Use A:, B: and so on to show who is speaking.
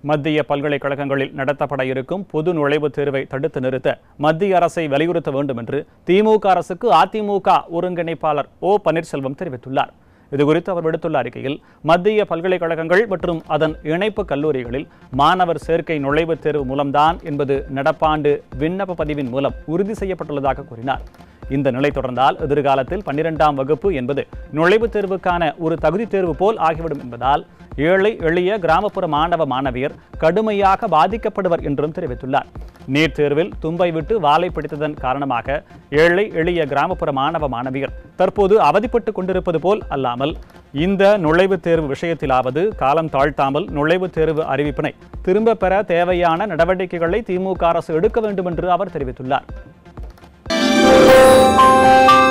A: மத்திய பல்கலைக்கழகங்களில் நடத்தப்பட இருக்கும் பொது நுழைவுத் தேர்வை தடுத்து நிறுத்த மத்திய அரசை வலியுறுத்த வேண்டும் என்று திமுக அரசுக்கு அதிமுக ஒருங்கிணைப்பாளர் ஓ பன்னீர்செல்வம் தெரிவித்துள்ளார் இதுகுறித்து அவர் விடுத்துள்ள அறிக்கையில் மத்திய பல்கலைக்கழகங்கள் மற்றும் அதன் இணைப்பு கல்லூரிகளில் மாணவர் சேர்க்கை நுழைவுத் தேர்வு மூலம்தான் என்பது நடப்பாண்டு விண்ணப்ப பதிவின் மூலம் உறுதி செய்யப்பட்டுள்ளதாக கூறினார் இந்த நிலை தொடர்ந்தால் எதிர்காலத்தில் பன்னிரெண்டாம் வகுப்பு என்பது நுழைவுத் தேர்வுக்கான ஒரு தகுதி தேர்வு போல் ஆகிவிடும் என்பதால் ஏழை எளிய கிராமப்புற மாணவ மாணவியர் கடுமையாக பாதிக்கப்படுவர் என்றும் தெரிவித்துள்ளார் நீட் தேர்வில் தும்பை விட்டு வாளை பிடித்ததன் காரணமாக ஏழை எளிய கிராமப்புற மாணவ மாணவியர் தற்போது அவதிப்பட்டு கொண்டிருப்பது போல் அல்லாமல் இந்த நுழைவுத் தேர்வு விஷயத்திலாவது காலம் தாழ்த்தாமல் நுழைவுத் தேர்வு அறிவிப்பினை திரும்ப பெற தேவையான நடவடிக்கைகளை திமுக அரசு எடுக்க வேண்டும் என்று அவர் தெரிவித்துள்ளார்